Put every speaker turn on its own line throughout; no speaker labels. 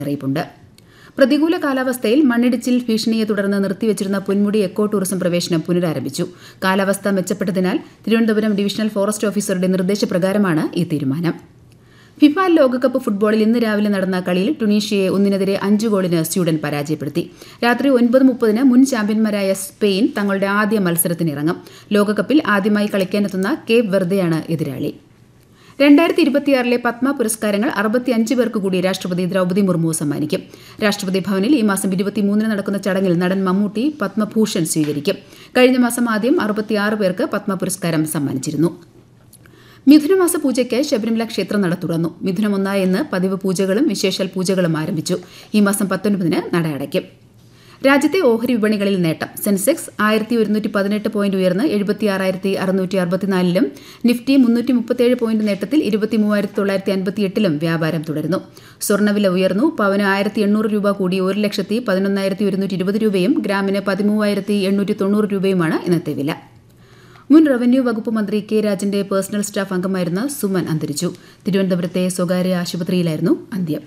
അറിയിപ്പുണ്ട് പ്രതികൂല കാലാവസ്ഥയിൽ മണ്ണിടിച്ചിൽ ഭീഷണിയെ തുടർന്ന് നിർത്തിവച്ചിരുന്ന പൊന്മുടി എക്കോ ടൂറിസം പ്രവേശനം പുനരാരംഭിച്ചു കാലാവസ്ഥ മെച്ചപ്പെട്ടതിനാൽ തിരുവനന്തപുരം ഡിവിഷണൽ ഫോറസ്റ്റ് ഓഫീസറുടെ നിർദ്ദേശപ്രകാരമാണ് ഈ തീരുമാനം ഫിഫ ലോകകപ്പ് ഫുട്ബോളിൽ ഇന്ന് രാവിലെ നടന്ന കളിയിൽ ടുണീഷ്യയെ ഒന്നിനെതിരെ അഞ്ച് ഗോളിന് സ്വീഡൻ പരാജയപ്പെടുത്തി രാത്രി ഒൻപത് മുപ്പതിന് മുൻ ചാമ്പ്യന്മാരായ സ്പെയിൻ തങ്ങളുടെ ആദ്യ മത്സരത്തിനിറങ്ങും ലോകകപ്പിൽ ആദ്യമായി കളിക്കാനെത്തുന്ന കേപ്പ് വെർദെയാണ് എതിരാളി രണ്ടായിരത്തി ഇരുപത്തിയാറിലെ പത്മ പുരസ്കാരങ്ങൾ അറുപത്തിയഞ്ച് പേർക്ക് കൂടി രാഷ്ട്രപതി ദ്രൗപദി മുർമു സമ്മാനിക്കും രാഷ്ട്രപതി ഭവനിൽ ഈ മാസം ഇരുപത്തിമൂന്നിന് നടക്കുന്ന ചടങ്ങിൽ നടൻ മമ്മൂട്ടി പത്മഭൂഷൺ സ്വീകരിക്കും കഴിഞ്ഞ മാസം ആദ്യം അറുപത്തിയാറ് പേർക്ക് പത്മ പുരസ്കാരം സമ്മാനിച്ചിരുന്നു മിഥുനമാസ പൂജയ്ക്ക് ശബരിമല ക്ഷേത്രം നട തുറന്നു മിഥുനം ഒന്നായി എന്ന് പതിവ് പൂജകളും വിശേഷൽ പൂജകളും ആരംഭിച്ചു ഈ മാസം പത്തൊൻപതിന് നട അടയ്ക്കും രാജ്യത്തെ ഓഹരി വിപണികളിൽ നേട്ടം സെൻസെക്സ് ആയിരത്തി ഒരുന്നൂറ്റി പതിനെട്ട് പോയിന്റ് ഉയർന്ന് എഴുപത്തി ആറായിരത്തി അറുന്നൂറ്റി അറുപത്തിനാലിലും നിഫ്റ്റി മുന്നൂറ്റി മുപ്പത്തേഴ് പോയിന്റ് നേട്ടത്തിൽ ഇരുപത്തി മൂവായിരത്തി തൊള്ളായിരത്തി അൻപത്തി എട്ടിലും വ്യാപാരം തുടരുന്നു സ്വർണ്ണവില ഉയർന്നു പവന് ആയിരത്തി എണ്ണൂറ് രൂപ കൂടി ഒരു ലക്ഷത്തി പതിനൊന്നായിരത്തി ഒരുന്നൂറ്റി ഇരുപത് രൂപയും ഗ്രാമിന് പതിമൂവായിരത്തി എണ്ണൂറ്റി തൊണ്ണൂറ് രൂപയുമാണ് ഇന്നത്തെ വില മുൻ റവന്യൂ വകുപ്പ് മന്ത്രി കെ രാജന്റെ പേഴ്സണൽ സ്റ്റാഫ് അംഗമായിരുന്ന സുമൻ അന്തരിച്ചു തിരുവനന്തപുരത്തെ സ്വകാര്യ ആശുപത്രിയിലായിരുന്നു അന്ത്യം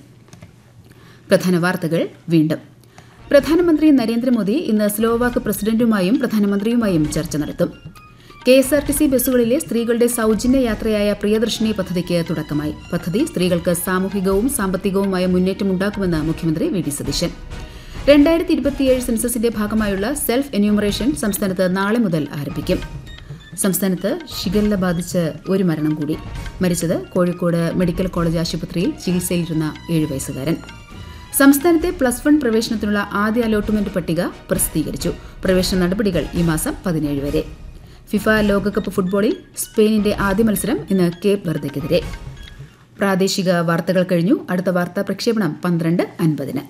പ്രധാന വാർത്തകൾ വീണ്ടും പ്രധാനമന്ത്രി നരേന്ദ്രമോദി ഇന്ന് സ്ലോവാക്ക് പ്രസിഡന്റുമായും പ്രധാനമന്ത്രിയുമായും ചർച്ച നടത്തും K S R T C ബസ്സുകളിലെ സ്ത്രീകളുടെ സൗജന്യ യാത്രയായ പ്രിയദർശിനി പദ്ധതിക്ക് തുടക്കമായി പദ്ധതി സ്ത്രീകൾക്ക് സാമൂഹികവും സാമ്പത്തികവുമായ മുന്നേറ്റമുണ്ടാക്കുമെന്ന് മുഖ്യമന്ത്രി വി ഡി സതീശൻ രണ്ടായിരത്തി ഇരുപത്തിയേഴ് സെൻസസിന്റെ ഭാഗമായുള്ള സെൽഫ് എന്യൂമറേഷൻ സംസ്ഥാനത്ത് നാളെ മുതൽ ആരംഭിക്കും സംസ്ഥാനത്ത് ഷിഗല്ല ബാധിച്ച് ഒരു മരണം കൂടി മരിച്ചത് കോഴിക്കോട് മെഡിക്കൽ കോളേജ് ആശുപത്രിയിൽ ചികിത്സയിലിരുന്ന ഏഴ് വയസ്സുകാരൻ സംസ്ഥാനത്തെ പ്ലസ് വൺ പ്രവേശനത്തിനുള്ള ആദ്യ അലോട്ട്മെന്റ് പട്ടിക പ്രസിദ്ധീകരിച്ചു പ്രവേശന നടപടികൾ ഈ മാസം പതിനേഴ് വരെ ഫിഫ ലോകകപ്പ് ഫുട്ബോളിൽ സ്പെയിനിന്റെ ആദ്യ മത്സരം ഇന്ന് കേപ്പ് വെർദയ്ക്കെതിരെ പ്രാദേശിക വാർത്തകൾ കഴിഞ്ഞു അടുത്ത വാർത്താ പ്രക്ഷേപണം പന്ത്രണ്ട് അൻപതിന്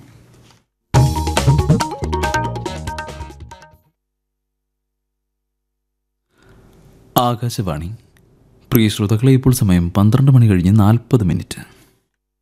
ആകാശവാണി പ്രിയ ശ്രോതാക്കളെ ഇപ്പോൾ സമയം പന്ത്രണ്ട് മണി കഴിഞ്ഞ് നാൽപ്പത് മിനിറ്റ്